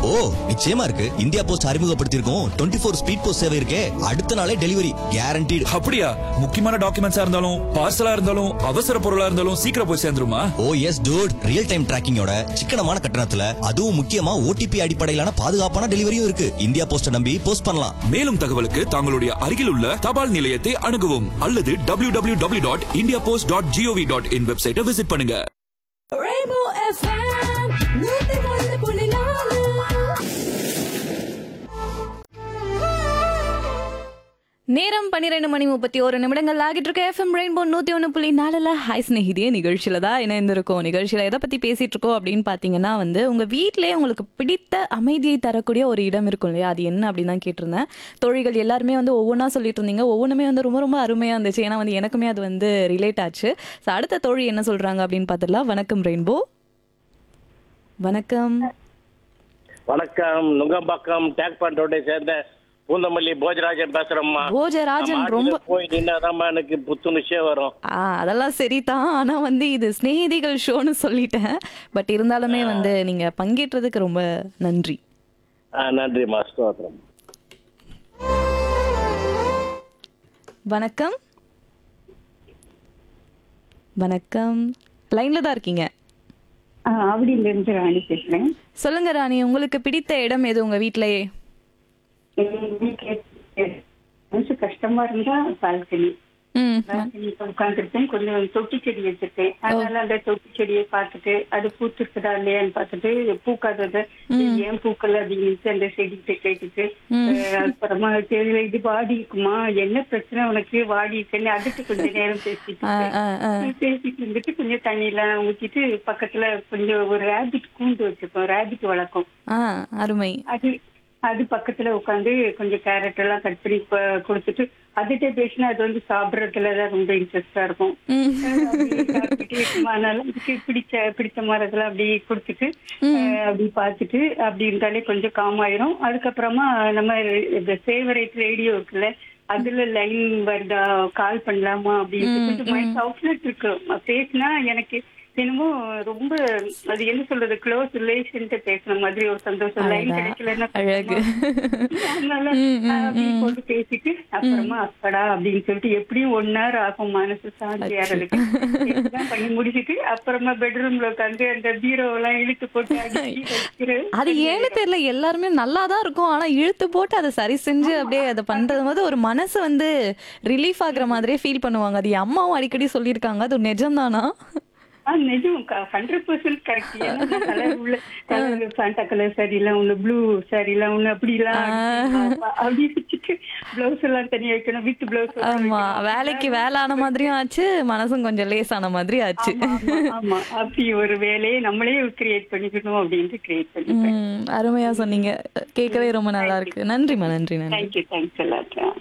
ஓ நிச்சயமா இருக்கு India post அறிமுகப்படுத்தியிருக்கோம் டுவெண்ட்டி ஃபோர் ஸ்பீட் போஸ்ட் சேவை இருக்கே அடுத்த நாளே டெலிவரி கேரண்டீடு அப்படியா முக்கியமான டாக்குமெண்ட்ஸா இருந்தாலும் பார்சலா இருந்தாலும் அவசர பொருளா இருந்தாலும் சீக்கிரம் போய் சேர்ந்துருமா oh yes dude real time டிராக்கிங்கோட சிக்கனமான கட்டணத்துல அதுவும் முக்கியமா ஓடிபி அடிப்படையிலான பாதுகாப்பான டெலிவரியும் இருக்கு இந்தியா போஸ்ட நம்பி போஸ்ட் பண்ணலாம் மேலும் தகவலுக்கு தங்களுடைய அருகில் உள்ள தபால் நிலையத்தை அணுகவும் அல்லது W W W dot India post dot G O V dot in வெப்சைட்டை விசிட் பண்ணுங்க Rainbow FM, நூத்தி ஒன்று புள்ளி நாலு. நேரம் பன்னிரெண்டு மணி முப்பத்தி ஒரு நிமிடங்கள் ஆகிட்டு இருக்க எஃப்எம் ரெயின்போ நூத்தி ஒன்று புள்ளி நாலுல ஹாய் ஸ்நேகிதியே நிகழ்ச்சியில தான் இணைந்திருக்கோம் நிகழ்ச்சியில எதை பத்தி பேசிட்டு இருக்கோம் அப்படின்னு பாத்தீங்கன்னா வந்து உங்க வீட்டிலேயே உங்களுக்கு பிடித்த அமைதியை தரக்கூடிய ஒரு இடம் இருக்கும் இல்லையா அது என்ன அப்படின்னு தான் கேட்டிருந்தேன் தோழிகள் எல்லாருமே வந்து ஒவ்வொன்றா சொல்லிட்டு இருந்தீங்க ஒவ்வொன்றுமே வந்து ரொம்ப ரொம்ப அருமையா இருந்துச்சு ஏன்னா வந்து எனக்குமே அது வந்து ரிலேட் ஆச்சு ஸோ அடுத்த தோழி என்ன சொல்றாங்க அப்படின்னு பார்த்துடலாம் வணக்கம் ரெயின்போ வணக்கம் வணக்கம் நுங்கம்பாக்கம் டேக் பண்றோட சேர்ந்த பூந்தமல்லி போஜராஜன் பேசுறேம்மா போஜராஜன் நம்ம ரொம்ப ஆத்துல போய் நின்னாதாம்மா எனக்கு புத்துணர்ச்சியே வரும் ஆ அதெல்லாம் சரிதான் ஆனா வந்து இது சிநேகிதிகள் ஷோன்னு சொல்லிட்டேன் பட் இருந்தாலுமே வந்து நீங்க பங்கேற்றதுக்கு ரொம்ப நன்றி ஆ, நன்றிம்மா ஸ்தோத்திரம் வணக்கம் வணக்கம் லைன்ல தான் இருக்கீங்க அவடியில இருந்து ராணி பேசுறேன் சொல்லுங்க ராணி உங்களுக்கு பிடித்த இடம் எது உங்க வீட்லயே எங்க வீட்டுல மனசு கஷ்டமா இருந்தா பால்கனி ம் பால்கனி உட்காந்துருப்பேன் கொஞ்சம் தொட்டி செடி வச்சிருக்கேன் அதனால அந்த தொட்டி செடியை பார்த்துட்டு அது பூத்திருக்குதா இல்லையான்னு பார்த்துட்டு பூக்காதது ஏன் பூக்கல அப்படின்னு அந்த செடிகிட்ட கேட்டுட்டு அஹ், அப்புறமா தெரியல இது வாடி இருக்குமா என்ன பிரச்சனை உனக்கு வாடி இருக்குன்னு அதுக்கு கொஞ்ச நேரம் பேசிட்டு ஆ, ஆ, ஆ. பேசிட்டு இருந்துட்டு கொஞ்சம் தண்ணி எல்லாம் ஊத்திட்டு பக்கத்துல கொஞ்சம் ஒரு ரேபிட் கூண்டு வச்சிருக்கோம் ரேபிட் வளர்க்கும் ஆ அருமை அது அது பக்கத்துல உட்காந்து கொஞ்சம் கேரட் எல்லாம் கட் பண்ணி ப- கொடுத்துட்டு அதுகிட்ட பேசினா அது வந்து சாப்பிடறதுலதான் ரொம்ப இன்ட்ரெஸ்டா இருக்கும் ம். அப்படியே சாப்பிட்டுட்டே இருக்குமா, அதனால அதுக்கு பிடிச்ச பிடிச்ச மரத்துல அப்படியே கொடுத்துட்டு அஹ், அப்படி பார்த்துட்டு அப்படி இருந்தாலே கொஞ்சம் காம் ஆயிரும் அதுக்கப்புறமா நம்ம இந்த ஃபேவரேட் ரேடியோ இருக்குல்ல அதுல லைன் வருதா கால் பண்ணலாமா அப்படின்னு கொஞ்சம் மைண்ட் அவுட்லெட் இருக்கு பேசினா எனக்கு என்னமோ ரொம்ப அது என்ன சொல்றது க்ளோஸ் ரிலேஷன் பேசுன மாதிரி ஒரு சந்தோஷம் லைன் அடடா, கிடைக்கலன்னா அழகு. அதனால ம், ம், அப்படி போட்டு பேசிட்டு அப்புறமா அப்படா அப்படின்னு சொல்லிட்டு எப்படியும் ஒன் ஹவர் ஆகும் மனசு சாந்தி ஆறதுக்கு இதெல்லாம் பண்ணி முடிச்சிட்டு அப்புறமா பெட்ரூம்ல உட்காந்து அந்த பீரோ எல்லாம் இழுத்து போட்டு அடிக்கி வச்சிரு அது ஏன்னு தெரியல எல்லாருமே நல்லா தான் இருக்கும் ஆனா இழுத்து போட்டு அதை சரி செஞ்சு அப்படியே அதை பண்றது போது ஒரு மனசு வந்து ரிலீஃப் ஆகுற மாதிரியே ஃபீல் பண்ணுவாங்க அது என் அம்மாவும் அடிக்கடி சொல்லியிருக்காங்க அது நிஜம்தானா ஆ, நிஜம் ஹண்ட்ரட் பர்சன்ட் கரெக்ட் ஏன்னா கலர் உள்ள கலர் சாண்டா கலர் சாரி எல்லாம் ஒண்ணு ப்ளூ சாரி எல்லாம் ஒண்ணு அப்படி எல்லாம் அப்படி வச்சுட்டு பிளவுஸ் எல்லாம் தனியா வைக்கணும் வித் பிளவுஸ் ஆமா வேலைக்கு வேலை ஆன மாதிரியும் ஆச்சு மனசும் கொஞ்சம் லேஸ் ஆன மாதிரி ஆச்சு ஆமா அப்படி ஒரு வேலையை நம்மளே கிரியேட் பண்ணிக்கணும் அப்படின்ட்டு கிரியேட் பண்ணிப்பேன் ம், அருமையா சொன்னீங்க கேட்கவே ரொம்ப நல்லா இருக்கு நன்றிம்மா நன்றி நன்றி தேங்க்யூ தேங்க்ஸ் எல்லாத்தையும்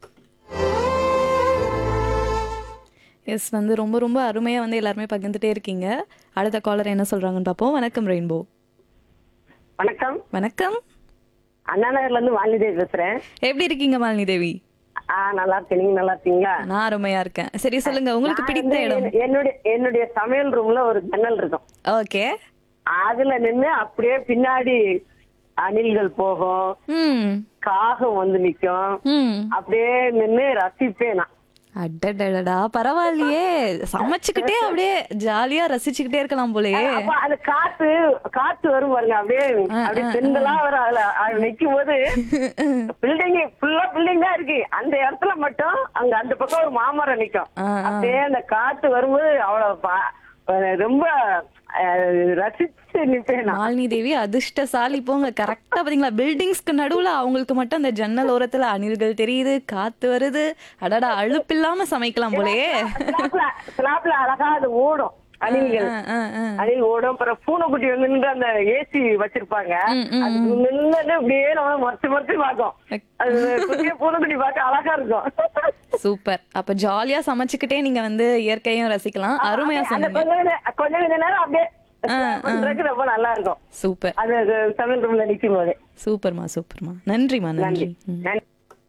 எஸ் வந்து ரொம்ப ரொம்ப அருமையா வந்து எல்லாருமே பகிர்ந்துட்டே இருக்கீங்க அடுத்த காலர் என்ன சொல்றாங்கன்னு பார்ப்போம் வணக்கம் ரெயின்போ வணக்கம் வணக்கம் அண்ணா நகர்ல இருந்து வாலிதேவி பேசுறேன் எப்படி இருக்கீங்க மாலினி தேவி ஆ நல்லா இருக்கேன் நீங்க நல்லா இருக்கீங்களா நான் அருமையா இருக்கேன் சரி சொல்லுங்க உங்களுக்கு நான் பிடித்த வந்து இடம் என்னுடைய என்னுடைய சமையல் ரூம்ல ஒரு ஜன்னல் இருக்கும் ஓகே அதுல நின்னு அப்படியே பின்னாடி அணில்கள் போகும் ம் காகம் வந்து நிக்கும் ம் அப்படியே நின்னு ரசிப்பேன் நான் அடடடடா பரவாயில்லையே சமைச்சுக்கிட்டே அப்படியே ஜாலியா ரசிச்சுக்கிட்டே இருக்கலாம் போலயே அப்ப அது காத்து காத்து வரும் பாருங்க அப்படியே அப்படியே பெண்களா வரும் அதுல அது நிக்கும் போது பில்டிங் ஃபுல்லா பில்டிங் தான் இருக்கு அந்த இடத்துல மட்டும் அங்க அந்த பக்கம் ஒரு மாமரம் நிக்கும் ஆ, ஆ. அப்படியே அந்த காத்து வரும்போது அவ்வளவு பா- ரொம்ப அஹ், ரசிச்சு நிப்பேன் நான் மாலினி தேவி அதிர்ஷ்டசாலி போங்க கரெக்டா பாத்தீங்களா பில்டிங்ஸ்க்கு நடுவுல அவங்களுக்கு மட்டும் அந்த ஜன்னல் ஓரத்துல அணில்கள் தெரியுது காத்து வருது அடடா அழுப்பில்லாம சமைக்கலாம் போலயே ஸ்லாப்ல ஸ்லாப்ல அழகா அது ஓடும் அணில்கள் ஆ, ஆ, ஆ. அணில் ஓடும் அப்புறம் பூனைக்குட்டி வந்து நின்று அந்த ஏசி வச்சிருப்பாங்க ம், ம், அது நின்று அப்படியே நம்ம மறைச்சு மறைச்சு பார்க்கும் அது குட்டிய பூனைக்குட்டி பார்க்க அழகா இருக்கும் சூப்பர் அப்ப ஜாலியா சமைச்சுக்கிட்டே நீங்க வந்து இயற்கையும் ரசிக்கலாம் அருமையா அந்த சொன்னீங்க கொஞ்ச நே- கொஞ்ச கொஞ்ச நேரம் அப்படியே ஆ, ஆ. பண்றதுக்கு ரொம்ப நல்லா இருக்கும் சூப்பர் அது அது சமையல் ரூம்ல நிக்கும் போதே சூப்பர்மா சூப்பர்மா நன்றிமா நன்றி நன்றி ம். நன்றி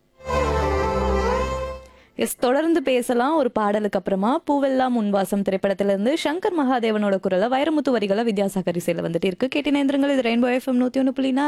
எஸ் தொடர்ந்து பேசலாம் ஒரு பாடலுக்கு அப்புறமா பூவெல்லாம் முன்வாசம் திரைப்படத்திலிருந்து சங்கர் மகாதேவனோட குரலை வைரமுத்து வரிகளை வித்யாசாகர் இசையில வந்துட்டு இருக்கு கேட்டினேந்திரங்கள் இது ரெயின்போ எஃப்எம் நூத்தி ஒன்று புள்ளி நாலு.